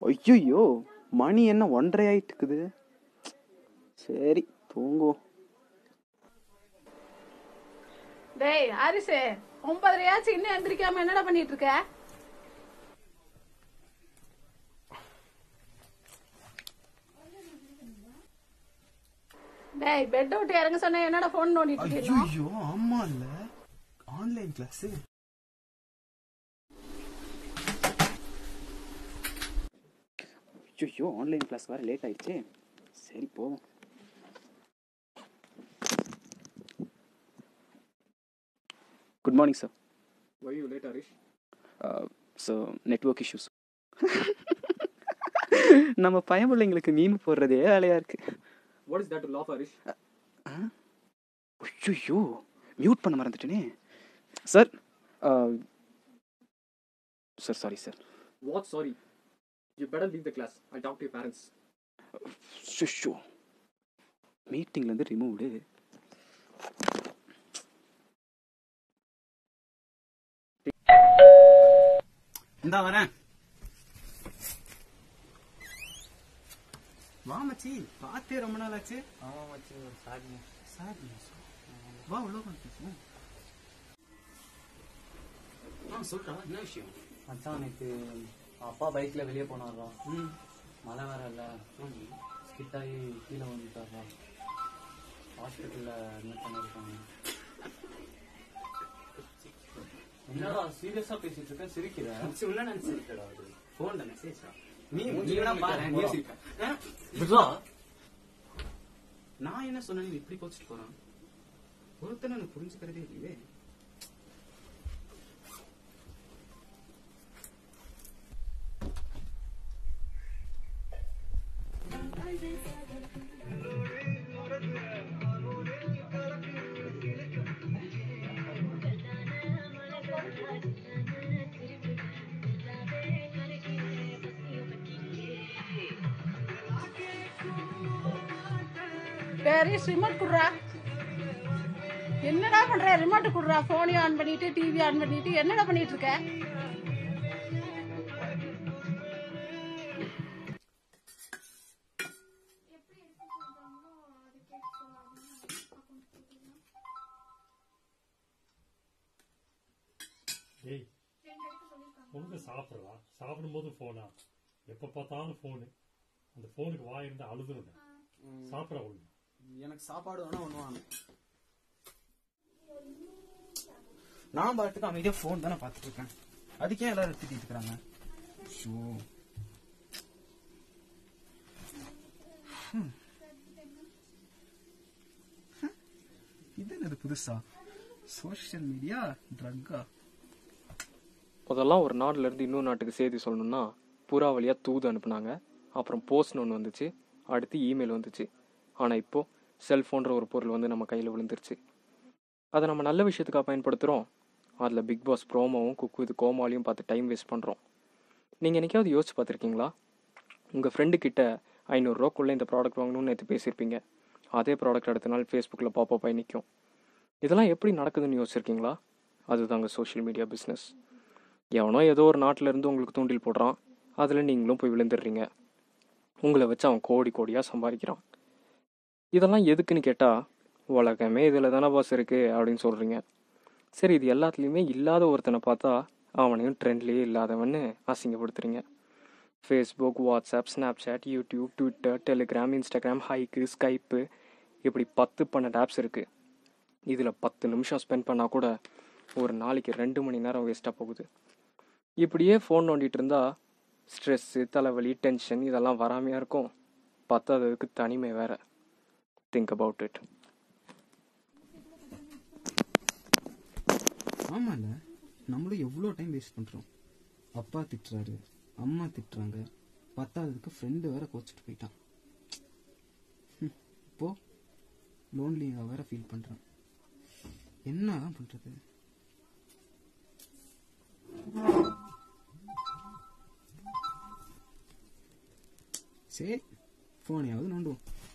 ஐயோ மணி என்ன ஒன்றரை ஆயிட்டு இருக்குது சரி தூங்குவோம் டேய் ஹாரிசு ஒன்பதரையாச்சும் இன்னும் எந்திரிக்காம என்னடா பண்ணிட்டு இருக்க டேய் பெட் விட்டு இறங்க சொன்ன என்னடா போன் நோண்டிட்டு இருக்கீங்க ஐயோ ஆமா இல்ல ஆன்லைன் கிளாஸ் ஐயோ ஆன்லைன் கிளாஸ் வேற லேட் ஆயிடுச்சு சரி போவோம் good morning sir Why you late, Arish? So network issues நம்ம பயம்பிள்ளைங்களுக்கு மீன் போடுறதே வேலையா இருக்கு What is that to laugh, Arish? ஐயோ மியூட் பண்ண மறந்துட்டேனே sir sir sorry sir What? Sorry. You better leave the class. I'll talk to your parents. ஷுஷோ மீட்டிங்லேருந்து ரிமூவ்டு இந்தா வரேன் வா மச்சி பார்த்தே ரொம்ப நாள் ஆச்சு ஆமா மச்சி சாரி சாரி வா உள்ள வந்து பேசுவோம் ஆ சொல்றா என்ன விஷயம் மச்சான் நேற்று அப்பா பைக்ல வெளியே போனாரா ம் மழை வேற இல்ல ஸ்கிட் ஆகி கீழே வந்துட்டாரா ஹாஸ்பிட்டல்ல அட்மிட் பண்ணிருக்காங்க என்னடா சீரியஸா பேசிட்டு இருக்க சிரிக்கிற உள்ள நினைச்சிருக்கடா அது ஃபோன்ல மெசேஜ் நீ மூஞ்சி நீ வேணா மூஞ்சி பாரு நீ போடா. சிரிப்ப ஆ? விட்றா. நான் என்ன சொன்னேன்னு இப்படி கோச்சிட்டு போறான் ஒருத்தனை எனக்கு புரிஞ்சுக்கிறதே இல்லையே சரி ரிமோட் குடுறா என்னடா பண்ற ரிமோட் குடுறா போனையும் ஆன் பண்ணிட்டு டிவி ஆன் பண்ணிட்டு என்னடா பண்ணிட்டு இருக்க டேய் ஒழுங்கா சாப்பிட்றா சாப்பிடும்போது ஃபோனா எப்போ பார்த்தாலும் ஃபோனு அந்த ஃபோனுக்கு வாய் இருந்தா அழுதுருங்க சாப்பிட ஒழுங்கு எனக்கு சாப்பாடு வேணா ஒண்ணு வாங்க நான் பாட்டுக்கு அமைதியா ஃபோன் தானே பார்த்துட்டு இருக்கேன் அதுக்கே எல்லாரும் திட்டிட்டு இருக்காங்க ஷோ இது என்னது புதுசா சோஷியல் மீடியா ட்ரக்கா முதல்லாம் ஒரு நாட்டுல இருந்து இன்னொரு நாட்டுக்கு செய்தி சொல்லணும்னா புறா வழியா தூது அனுப்புனாங்க அப்புறம் போஸ்ட்னு ஒன்று வந்துச்சு அடுத்து இமெயில் வந்துச்சு ஆனா இப்போ செல்போன்ற ஒரு பொருள் வந்து நம்ம கையில் விழுந்துருச்சு அதை நம்ம நல்ல விஷயத்துக்காக பயன்படுத்துகிறோம் அதில் பிக் பாஸ் ப்ரோமோவும் குக்கு இது கோமாலியும் பார்த்து டைம் வேஸ்ட் பண்ணுறோம் நீங்கள் என்னைக்காவது யோசிச்சு பார்த்துருக்கீங்களா உங்கள் ஃப்ரெண்டு கிட்ட ஐநூறுரூவாக்குள்ளே இந்த ப்ராடக்ட் வாங்கணும்னு நேற்று பேசியிருப்பீங்க அதே ப்ராடக்ட் அடுத்த நாள் ஃபேஸ்புக்கில் பாப்பப் ஆகி நிற்கும் இதெல்லாம் எப்படி நடக்குதுன்னு யோசிச்சிருக்கீங்களா அதுதாங்க சோஷியல் மீடியா பிஸ்னஸ் எவனோ ஏதோ ஒரு நாட்டில் இருந்து உங்களுக்கு தூண்டில் போடுறான் அதில் நீங்களும் போய் விழுந்துடுறீங்க உங்களை வச்சு அவன் கோடி கோடியாக சம்பாதிக்கிறான் இதெல்லாம் எதுக்குன்னு கேட்டால் உலகமே இதில் தானே பாஸ் இருக்குது அப்படின்னு சொல்கிறீங்க சரி இது எல்லாத்துலேயுமே இல்லாத ஒருத்தனை பார்த்தா அவனையும் ட்ரெண்ட்லேயே இல்லாதவன்னு அசிங்கப்படுத்துறீங்க Facebook WhatsApp Snapchat YouTube Twitter Telegram Instagram Hike Skype இப்படி பத்து பன்னெண்டு ஆப்ஸ் இருக்குது இதில் பத்து நிமிஷம் ஸ்பெண்ட் பண்ணால் கூட ஒரு நாளைக்கு ரெண்டு மணி நேரம் வேஸ்ட்டாக போகுது இப்படியே ஃபோன் நோண்டிட்டு இருந்தா ஸ்ட்ரெஸ்ஸு தலைவலி டென்ஷன் இதெல்லாம் வராமையா இருக்கும் பத்தாததுக்கு தனிமை வேற திங்க் அபவுட் இட் ஆமால நம்மளும் எவ்வளோ டைம் வேஸ்ட் பண்றோம் அப்பா திட்டுறாரு அம்மா திட்டுறாங்க பத்தாததுக்கு ஃப்ரெண்டு வேற கோச்சிட்டு போயிட்டான் ஹம், இப்போ லோன்லியாக வேற ஃபீல் பண்றான் என்னதான் பண்றது சரி ஃபோனையாவது நோண்டுவோம்